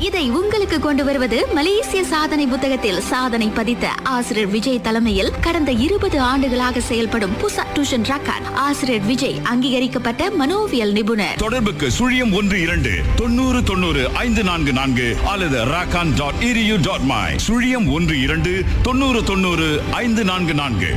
இதை உங்களுக்கு கொண்டு வருவது மலேசிய சாதனை புத்தகத்தில் சாதனை பதித்த ஆசிரியர் விஜய் தலைமையில் கடந்த இருபது ஆண்டுகளாக செயல்படும் புசா டியூஷன் ரக்கான் ஆசிரியர் விஜய் அங்கீகரிக்கப்பட்ட மனோவியல் நிபுணர் தொடர்புக்கு சுழியம் ஒன்று இரண்டு தொண்ணூறு தொண்ணூறு ஐந்து நான்கு நான்கு அல்லது ராக்கான் டாட் இரியூ டாட் மை சுழியம் ஒன்று இரண்டு தொண்ணூறு தொண்ணூறு ஐந்து நான்கு நான்கு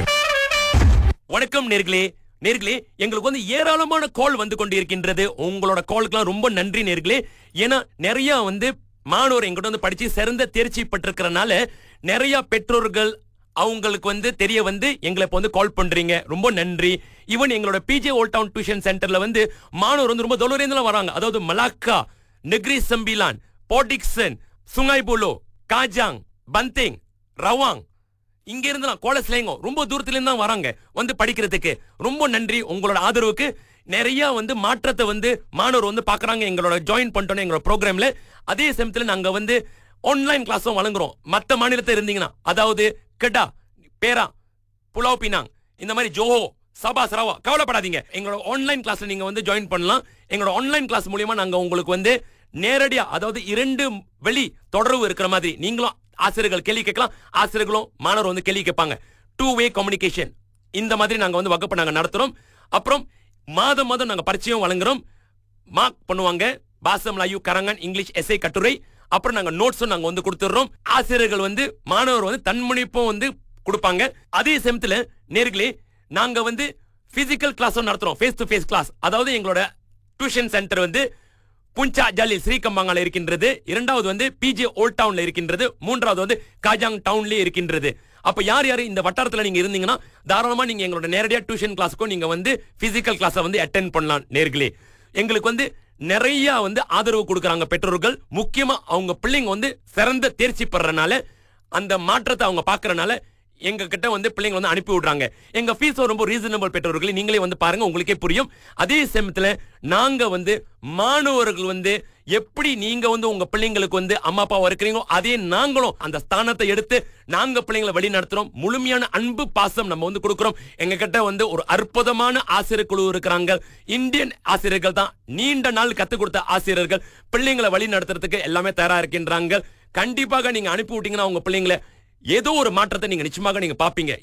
வணக்கம் நேர்களே நேர்களே எங்களுக்கு வந்து ஏராளமான கால் வந்து கொண்டிருக்கின்றது உங்களோட காலுக்குலாம் ரொம்ப நன்றி நேர்களே ஏன்னா நிறைய வந்து மாணவர் எங்கிட்ட வந்து படிச்சு சிறந்த தேர்ச்சி பெற்றிருக்கிறனால நிறைய பெற்றோர்கள் அவங்களுக்கு வந்து தெரிய வந்து எங்களை இப்போ வந்து கால் பண்றீங்க ரொம்ப நன்றி ஈவன் எங்களோட பிஜே ஓல்ட் டவுன் டியூஷன் சென்டர்ல வந்து மாணவர் வந்து ரொம்ப தொலைவுலேருந்து வராங்க அதாவது Malacca Negeri Sembilan Port Dickson Sungai Buloh Kajang Banting Rawang இங்க இருந்தலாம் கோலஸ்லேங்கோ ரொம்ப தூரத்துல இருந்து தான் வராங்க வந்து படிக்கிறதுக்கு ரொம்ப நன்றி உங்களோட ஆதரவுக்கு நிறைய வந்து மாற்றத்தை வந்து மாணவர் வந்து பாக்குறாங்க எங்களோட ஜாயின் பண்ணிட்டோம் எங்களோட ப்ரோக்ராம்ல அதே சமயத்துல நாங்க வந்து ஆன்லைன் கிளாஸும் வழங்குறோம் மத்த மாநிலத்தை இருந்தீங்கன்னா அதாவது கெட்டா பேரா புலாவ் பினாங் இந்த மாதிரி ஜோஹோ சபா சரவா கவலைப்படாதீங்க எங்களோட ஆன்லைன் கிளாஸ்ல நீங்க வந்து ஜாயின் பண்ணலாம் எங்களோட ஆன்லைன் கிளாஸ் மூலியமா நாங்க உங்களுக்கு வந்து நேரடியா அதாவது இரண்டு வெளி தொடர்பு இருக்கிற மாதிரி நீங்களும் ஆசிரியர்கள் கேள்வி கேட்கலாம் ஆசிரியர்களும் மாணவர் வந்து கேள்வி கேட்பாங்க டூ வே கம்யூனிகேஷன் இந்த மாதிரி நாங்க வந்து வகுப்பு நாங்க நடத்துறோம் அப்புறம் மாதம் மாதம் நாங்க பரிச்சயம் வழங்குறோம் மார்க் பண்ணுவாங்க பாசம் லாயு கரங்கன் இங்கிலீஷ் எஸ்ஐ கட்டுரை அப்புறம் நாங்க நோட்ஸும் நாங்க வந்து கொடுத்துடுறோம் ஆசிரியர்கள் வந்து மாணவர் வந்து தன்முனைப்பும் வந்து கொடுப்பாங்க அதே சமயத்துல நேர்களே நாங்க வந்து பிசிக்கல் கிளாஸும் நடத்துறோம் ஃபேஸ் டு ஃபேஸ் கிளாஸ் அதாவது எங்களோட டியூஷன் சென்டர் வந்து புஞ்சா ஜாலில் ஸ்ரீகம்பாங்கால இருக்கின்றது இரண்டாவது வந்து பிஜே ஓல்ட் டவுன்ல இருக்கின்றது மூன்றாவது வந்து காஜாங் டவுன்லயே இருக்கின்றது அப்ப யார் யார் இந்த வட்டாரத்துல நீங்க இருந்தீங்கன்னா தாராளமா நீங்க எங்களோட நேரடியா டியூஷன் கிளாஸ்க்கும் நீங்க வந்து பிசிக்கல் கிளாஸை வந்து அட்டென்ட் பண்ணலாம் நேர்களே எங்களுக்கு வந்து நிறைய வந்து ஆதரவு கொடுக்கறாங்க பெற்றோர்கள் முக்கியமா அவங்க பிள்ளைங்க வந்து சிறந்த தேர்ச்சி பெறறனால அந்த மாற்றத்தை அவங்க பாக்குறனால எங்க கிட்ட வந்து பிள்ளைங்க வந்து அனுப்பி விடுறாங்க எங்க ஃபீஸ் ரொம்ப ரீசனபிள் பெற்றோர்களே நீங்களே வந்து பாருங்க உங்களுக்கே புரியும் அதே சமயத்துல நாங்க வந்து மாணவர்கள் வந்து எப்படி நீங்க வந்து உங்க பிள்ளைங்களுக்கு வந்து அம்மா அப்பாவா இருக்கிறீங்களோ அதே நாங்களும் அந்த ஸ்தானத்தை எடுத்து நாங்க பிள்ளைங்களை வழி நடத்துறோம் முழுமையான அன்பு பாசம் நம்ம வந்து கொடுக்கிறோம் எங்க கிட்ட வந்து ஒரு அற்புதமான ஆசிரியர் குழு இருக்கிறாங்க இந்தியன் ஆசிரியர்கள் தான் நீண்ட நாள் கத்துக் கொடுத்த ஆசிரியர்கள் பிள்ளைங்களை வழி நடத்துறதுக்கு எல்லாமே தயாரா இருக்கின்றாங்க கண்டிப்பாக நீங்க அனுப்பி விட்டீங்கன்னா உங்க பிள்ளைங்களை ஏதோ ஒரு மாற்றத்தை நீங்க நிச்சயமாக நீங்க பாப்பீங்க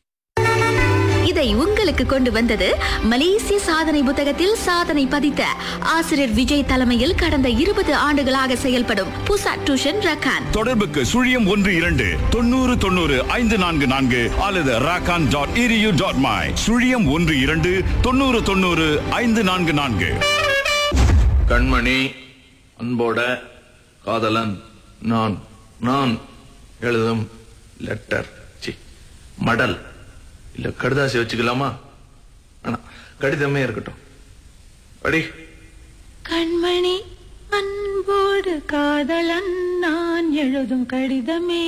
இதை உங்களுக்கு கொண்டு வந்தது மலேசிய சாதனை புத்தகத்தில் சாதனை பதித்த ஆசிரியர் விஜய் தலைமையில் கடந்த இருபது ஆண்டுகளாக செயல்படும் புசா டியூஷன் ரக்கான் தொடர்புக்கு சுழியம் ஒன்று இரண்டு தொண்ணூறு தொண்ணூறு ஐந்து நான்கு நான்கு அல்லது ராக்கான் டாட் இரியூ டாட் மை சுழியம் ஒன்று இரண்டு தொண்ணூறு தொண்ணூறு ஐந்து நான்கு நான்கு கண்மணி அன்போட காதலன் நான் நான் எழுதும் லெட்டர் சி மடல் இல்ல கடுதாசி வச்சுக்கலாமா ஆனா கடிதமே இருக்கட்டும் படி கண்மணி அன்போடு காதலன் நான் எழுதும் கடிதமே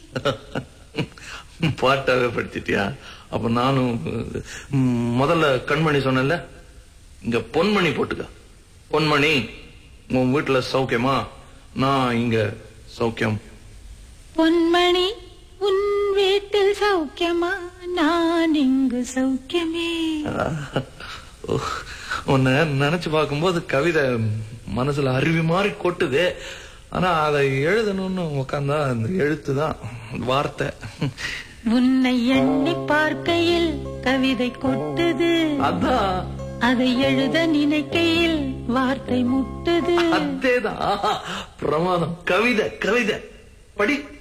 பாட்டாவே படிச்சிட்டியா அப்ப நானும் ம், முதல்ல கண்மணி சொன்னேன்ல இங்க பொன்மணி போட்டுக்க பொன்மணி உன் வீட்டுல சௌக்கியமா நான் இங்க சௌக்கியம் பொன்மணி உன் வீட்டில் சௌக்கியமா நான் இங்கு சௌக்கியமே உஹ், உன்னை நினைச்சு பார்க்கும்போது கவிதை மனசுல அருவி மாதிரி கொட்டுது ஆனா அதை எழுதணும்னு உக்காந்தா அந்த எழுத்து தான் வார்த்தை உன்னை எண்ணி பார்க்கையில் கவிதை கொட்டுது அதான் அதை எழுத நினைக்கையில் வார்த்தை முட்டுது அதேதான் பிரமாதம் கவிதை கவிதை படி